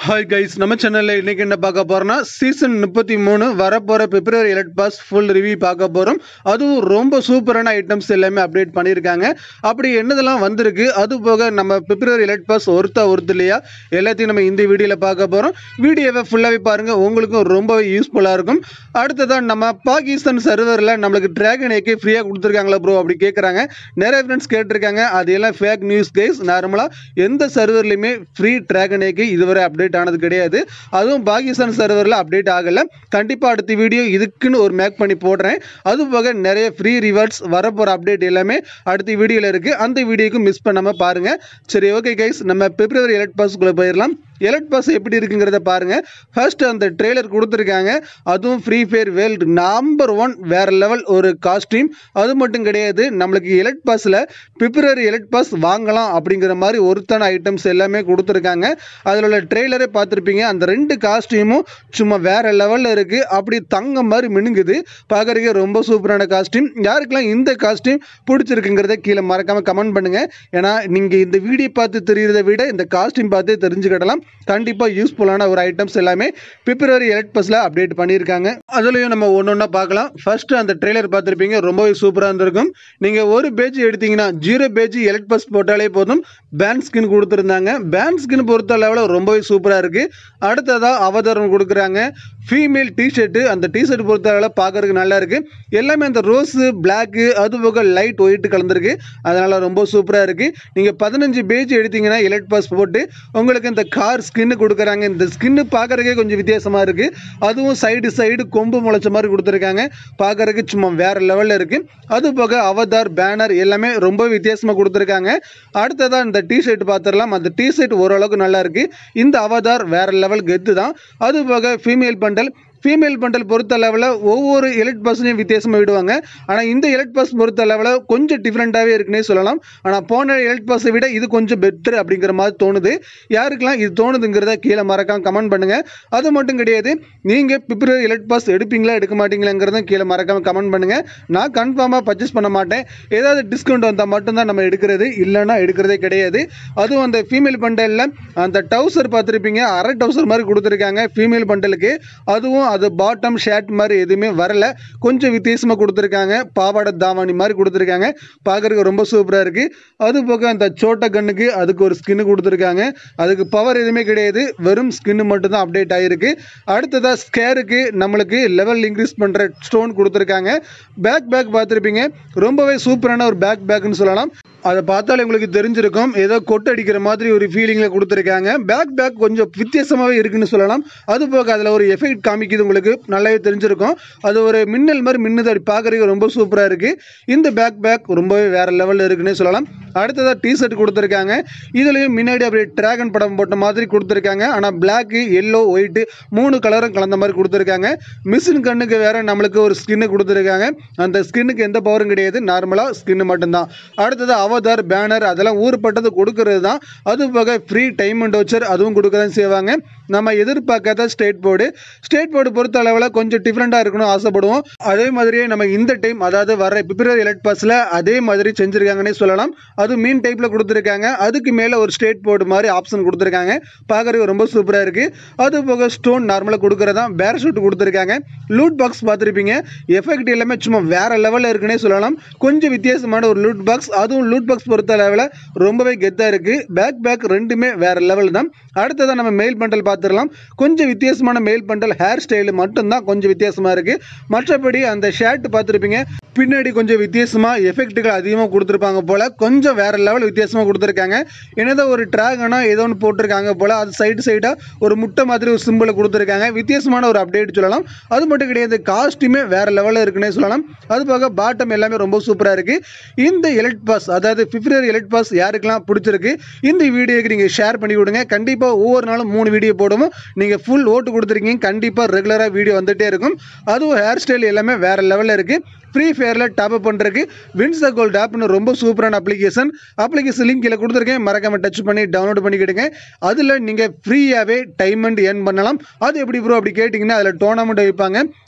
hi guys நம்ம சேனலில் இன்னைக்கு என்ன பார்க்க போறோம்னா சீசன் முப்பத்தி மூணு வரப்போகிற February elite pass full review பார்க்க போகிறோம் அதுவும் ரொம்ப சூப்பரான ஐட்டம்ஸ் எல்லாமே அப்டேட் பண்ணியிருக்காங்க அப்படி என்னதெல்லாம் வந்திருக்கு அது போக நம்ம பிப்ரவரி எலக்ட் பாஸ் ஒருத்தா ஒருத்தலையா எல்லாத்தையும் நம்ம இந்த வீடியோவில் பார்க்க போகிறோம் வீடியோவை ஃபுல்லாகவே பாருங்கள் உங்களுக்கும் ரொம்பவே யூஸ்ஃபுல்லாக இருக்கும் அடுத்ததான் நம்ம பாகிஸ்தான் சர்வரில் நம்மளுக்கு டிராகன் ஏகே ஃப்ரீயாக கொடுத்துருக்காங்களா ப்ரோ அப்படி கேட்குறாங்க நிறைய ஃப்ரெண்ட்ஸ் கேட்டிருக்காங்க அது எல்லாம் ஃபேக் நியூஸ் கைஸ் நார்மலாக எந்த சர்வர்லையுமே ஃப்ரீ டிராகன் ஏகே இதுவரை அப்டேட் ஆனது கிடையாது அதுவும் பாகிஸ்தான் சர்வரில் அப்டேட் ஆகலை கண்டிப்பாக அடுத்த வீடியோ இதுக்குன்னு ஒரு மேக் பண்ணி போடுறேன் அது போக நிறைய ஃப்ரீ ரிவார்ட்ஸ் வரப்போகிற அப்டேட் எல்லாமே அடுத்த வீடியோவில் இருக்குது அந்த வீடியோக்கு மிஸ் பண்ணாமல் பாருங்கள் சரி ஓகே கைஸ் நம்ம பிப்ரவரி எலக்ட் பாஸ்க்குள்ளே போயிடலாம் எலக்ட் பாஸ் எப்படி இருக்குங்கிறத பாருங்கள் ஃபர்ஸ்ட் அந்த ட்ரெய்லர் கொடுத்துருக்காங்க அதுவும் Free Fire world number one வேறு லெவல் ஒரு காஸ்டியூம் அது மட்டும் கிடையாது நம்மளுக்கு எலக்ட் பாஸில் பிப்ரவரி எலக்ட் பாஸ் வாங்கலாம் அப்படிங்கிற மாதிரி ஒருத்தான ஐட்டம்ஸ் எல்லாமே கொடுத்துருக்காங்க அதில் உள்ள ட்ரெய்லரே பார்த்துருப்பீங்க அந்த ரெண்டு காஸ்டியூமும் சும்மா வேறு லெவலில் இருக்குது அப்படி தங்கம் மாதிரி மினுங்குது பார்க்குறதுக்கே ரொம்ப சூப்பரான காஸ்டியூம் யாருக்கெல்லாம் இந்த காஸ்டியூம் பிடிச்சிருக்குங்கிறத கீழே மறக்காமல் கமெண்ட் பண்ணுங்கள் ஏன்னா நீங்கள் இந்த வீடியோ பார்த்து தெரிகிறத விட இந்த காஸ்டியூம் பார்த்தே தெரிஞ்சுக்கிடலாம் கண்டிப்பாக யூஸ்ஃபுல்லான ஒரு ஐட்டம்ஸ் எல்லாமே பிப்ரவரி எலக்ட் பஸ்ஸில் அப்டேட் பண்ணியிருக்காங்க அதுலேயும் நம்ம ஒன்று ஒன்றா பார்க்கலாம் ஃபர்ஸ்ட் அந்த ட்ரெய்லர் பார்த்துருப்பீங்க ரொம்பவே சூப்பராக இருந்திருக்கும் நீங்கள் ஒரு பேஜ் எடுத்தீங்கன்னா ஜீரோ பேஜ் எலக்ட் பஸ் போட்டாலே போதும் பேண்ட் ஸ்கின் கொடுத்துருந்தாங்க பேண்ட் ஸ்கின் பொறுத்த அளவில் ரொம்பவே சூப்பராக இருக்குது அடுத்ததாக அவதாரம் கொடுக்குறாங்க ஃபீமேல் டிஷர்ட்டு அந்த டிஷர்ட் பொறுத்த அளவில் பார்க்கறதுக்கு நல்லா இருக்குது எல்லாமே அந்த ரோஸு பிளாக்கு அது போக லைட் ஒயிட் கலந்துருக்கு அதனால் ரொம்ப சூப்பராக இருக்குது நீங்கள் பதினஞ்சு பேஜ் எடுத்தீங்கன்னா எலக்ட் பாஸ் போட்டு உங்களுக்கு இந்த கார் ஸ்கின்னு கொடுக்குறாங்க இந்த ஸ்கின்னு பார்க்குறதுக்கே கொஞ்சம் வித்தியாசமாக இருக்குது அதுவும் சைடு சைடு கொம்பு முளைச்ச மாதிரி கொடுத்துருக்காங்க பார்க்குறதுக்கு சும்மா வேறு லெவலில் இருக்குது அது போக அவதார் பேனர் எல்லாமே ரொம்ப வித்தியாசமாக கொடுத்துருக்காங்க அடுத்ததாக இந்த டிஷர்ட் பார்த்துடலாம் அந்த டிஷர்ட் ஓரளவுக்கு நல்லா இருக்குது இந்த அவதார் வேறு லெவல் கெத்து தான் அது போக ஃபீமேல் பண்டல் ஃபீமேல் பண்டல் பொறுத்த அளவில் ஒவ்வொரு எலக்ட் பஸ்ஸையும் வித்தியாசமாக விடுவாங்க ஆனால் இந்த எலக்ட் பஸ் பொறுத்த அளவில் கொஞ்சம் டிஃப்ரெண்ட்டாகவே இருக்குன்னே சொல்லலாம் ஆனால் போன எலக்ட் பஸ்ஸை விட இது கொஞ்சம் பெட்ரு அப்படிங்கிற மாதிரி தோணுது யாருக்கெல்லாம் இது தோணுதுங்கிறத கீழே மறக்காம கமெண்ட் பண்ணுங்கள் அது மட்டும் கிடையாது நீங்கள் பிப்ரவரி எலக்ட் பாஸ் எடுப்பீங்களா எடுக்க மாட்டீங்களாங்கிறதும் கீழே மறக்காம கமெண்ட் பண்ணுங்கள் நான் கன்ஃபார்மாக பர்ச்சேஸ் பண்ண மாட்டேன் ஏதாவது டிஸ்கவுண்ட் வந்தால் மட்டும்தான் நம்ம எடுக்கிறது இல்லைன்னா எடுக்கிறதே கிடையாது அதுவும் அந்த ஃபீமேல் பண்டலில் அந்த டவுசர் பார்த்துருப்பீங்க அரை டவுசர் மாதிரி கொடுத்துருக்காங்க ஃபீமேல் பண்டலுக்கு அதுவும் அது பாட்டம் ஷர்ட் மாதிரி எதுவுமே வரல கொஞ்சம் வித்தியாசமாக கொடுத்துருக்காங்க பாவாடை தாவாணி மாதிரி கொடுத்துருக்காங்க பார்க்குறதுக்கு ரொம்ப சூப்பராக இருக்குது அது போக அந்த சோட்ட கண்ணுக்கு அதுக்கு ஒரு ஸ்கின்னு கொடுத்துருக்காங்க அதுக்கு பவர் எதுவுமே கிடையாது வெறும் ஸ்கின்னு மட்டும்தான் அப்டேட் ஆகிருக்கு அடுத்ததாக ஸ்கேருக்கு நம்மளுக்கு லெவல் இன்க்ரீஸ் பண்ணுற ஸ்டோன் கொடுத்துருக்காங்க பேக் பேக் பார்த்துருப்பீங்க ரொம்பவே சூப்பரான ஒரு பேக் பேக்னு சொல்லலாம் அதை பார்த்தாலே உங்களுக்கு தெரிஞ்சிருக்கும் ஏதோ கொட்டு அடிக்கிற மாதிரி ஒரு ஃபீலிங்கில் கொடுத்துருக்காங்க பேக் பேக் கொஞ்சம் வித்தியாசமாகவே இருக்குன்னு சொல்லலாம் அது போக அதில் ஒரு எஃபெக்ட் காமிக்குது உங்களுக்கு நல்லாவே தெரிஞ்சிருக்கும் அது ஒரு மின்னல் மாதிரி மின்னுது அப்படி பார்க்குறதுக்கு ரொம்ப சூப்பராக இருக்குது இந்த பேக் பேக் ரொம்பவே வேறு லெவலில் இருக்குன்னே சொல்லலாம் அடுத்ததாக டிஷர்ட் கொடுத்துருக்காங்க இதுலேயும் முன்னாடி அப்படியே ட்ராகன் படம் போட்ட மாதிரி கொடுத்துருக்காங்க ஆனால் பிளாக்கு எல்லோ ஒயிட்டு மூணு கலரும் கலந்த மாதிரி கொடுத்துருக்காங்க மிஷின் கண்ணுக்கு வேறு நம்மளுக்கு ஒரு ஸ்கின்னு கொடுத்துருக்காங்க அந்த ஸ்கின்னுக்கு எந்த பவரும் கிடையாது நார்மலாக ஸ்கின்னு மட்டும்தான் அடுத்தது அவதார் பேனர் அதெல்லாம் ஊர்பட்டது கொடுக்கறது தான் அது போக ஃப்ரீ டைம் அண்ட் வச்சர் அதுவும் கொடுக்க தான் செய்வாங்க நம்ம எதிர்பார்க்காத ஸ்டேட் போர்டு ஸ்டேட் போர்டு பொறுத்த அளவில் கொஞ்சம் டிஃப்ரெண்ட்டாக இருக்கணும் ஆசைப்படுவோம் அதே மாதிரியே நம்ம இந்த டைம் அதாவது வர பிப்ரவரி எலக்ட் பாஸில் அதே மாதிரி செஞ்சுருக்காங்கன்னே சொல்லலாம் அது மீன் டைப்பில் கொடுத்துருக்காங்க அதுக்கு மேலே ஒரு ஸ்டேட் போர்டு மாதிரி ஆப்ஷன் கொடுத்துருக்காங்க பார்க்குறதுக்கு ரொம்ப சூப்பராக இருக்குது அது போக ஸ்டோன் நார்மலாக கொடுக்குறதா பேரஷூட் கொடுத்துருக்காங்க லூட் பாக்ஸ் பார்த்துருப்பீங்க எஃபெக்ட் எல்லாமே சும்மா வேறு லெவலில் இருக்குன்னே சொல்லலாம் கொஞ்சம் வித்தியாசமான ஒரு லூட் பாக்ஸ் அதுவும் லூட் பாக்ஸ் பொறுத்த அளவில் ரொம்பவே கெத்தாக இருக்குது பேக் பேக் ரெண்டுமே வேறு லெவல் தான் அடுத்ததாக நம்ம மெயில் பண்டல் பார்த்துடலாம் கொஞ்சம் வித்தியாசமான மெயில் பண்டல் ஹேர் ஸ்டைலு மட்டும்தான் கொஞ்சம் வித்தியாசமாக இருக்குது மற்றபடி அந்த ஷர்ட் பார்த்துருப்பீங்க பின்னாடி கொஞ்சம் வித்தியாசமாக எஃபெக்ட்டுகள் அதிகமாக கொடுத்துருப்பாங்க போல் கொஞ்சம் வேறு லெவல் வித்தியாசமாக கொடுத்துருக்காங்க என்னதான் ஒரு ட்ராகனா ஏதோ ஒன்று போட்டிருக்காங்க போல் அது சைடு சைடாக ஒரு முட்டை மாதிரி ஒரு சிம்பிளை கொடுத்துருக்காங்க வித்தியாசமான ஒரு அப்டேட் சொல்லலாம் அது மட்டும் கிடையாது காஸ்ட்டுமே வேறு லெவலில் இருக்குன்னே சொல்லலாம் அது போக பாட்டம் எல்லாமே ரொம்ப சூப்பராக இருக்குது இந்த எலக்ட் பாஸ் அதாவது பிப்ரவரி எலக்ட் பாஸ் யாருக்கெல்லாம் பிடிச்சிருக்கு இந்த வீடியோக்கு நீங்கள் ஷேர் பண்ணி விடுங்க கண்டிப்பாக ஒவ்வொரு நாளும் மூணு வீடியோ போடுவோம் நீங்கள் ஃபுல் ஓட்டு கொடுத்துருக்கீங்க கண்டிப்பாக ரெகுலராக வீடியோ வந்துகிட்டே இருக்கும் அதுவும் ஹேர் ஸ்டைல் எல்லாமே வேறு லெவலில் இருக்குது ஃப்ரீ ஃபயரில் டாப் அப் பண்ணுறதுக்கு வின்ஸ் த கோல்ட் ஆப்னு ரொம்ப சூப்பரான அப்ளிகேஷன் அப்ளிகேஷன் லிங்க் கீழே கொடுத்துருக்கேன் மறக்காம டச் பண்ணி டவுன்லோட் பண்ணிக்கிடுங்க அதில் நீங்கள் ஃப்ரீயாகவே டைம் அண்ட் ஏர்ன் பண்ணலாம் அது எப்படி ப்ரோ அப்படி கேட்டிங்கன்னா அதில் டோர்னமெண்ட் வைப்பாங்க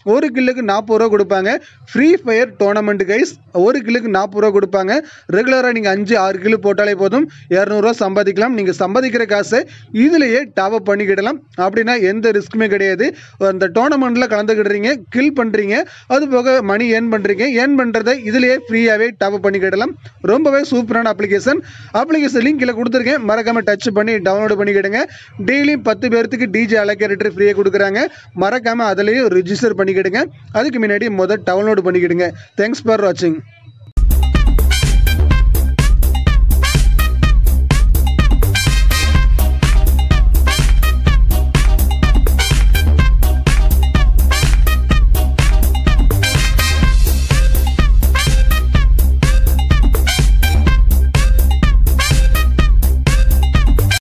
ஒரு கில்லுக்கு நாற்பது ரூபா கொடுப்பாங்க ஃப்ரீ ஃபயர் டோர்னமெண்ட் கைஸ் ஒரு கில்லுக்கு நாற்பது ரூபா கொடுப்பாங்க ரெகுலராக நீங்கள் அஞ்சு ஆறு கிலோ போட்டாலே போதும் இரநூறுவா சம்பாதிக்கலாம் நீங்கள் சம்பாதிக்கிற காசை இதுலேயே டாப் அப் பண்ணிக்கிடலாம் அப்படின்னா எந்த ரிஸ்க்குமே கிடையாது அந்த டோர்னமெண்ட்டில் கலந்துக்கிடுறீங்க கில் பண்ணுறீங்க அது போக மணி ஏர்ன் பண்ணுறீங்க ஏர்ன் பண்ணுறதை இதுலேயே ஃப்ரீயாகவே டாப் அப் பண்ணிக்கிடலாம் ரொம்பவே சூப்பரான அப்ளிகேஷன் அப்ளிகேஷன் லிங்க் கீழே கொடுத்துருக்கேன் மறக்காமல் டச் பண்ணி டவுன்லோட் பண்ணிக்கிடுங்க டெய்லியும் பத்து பேர்த்துக்கு டிஜே அலக்கேரேட்டர் ஃப்ரீயாக கொடுக்குறாங்க மறக்காமல் அதுலேயும் ரிஜிஸ்டர் பண்ணிக்கிடுங்க அதுக்கு முன்னாடி முதல் டவுன்லோட் பண்ணிக்கிடுங்க தேங்க்ஸ் ஃபார் வாட்சிங்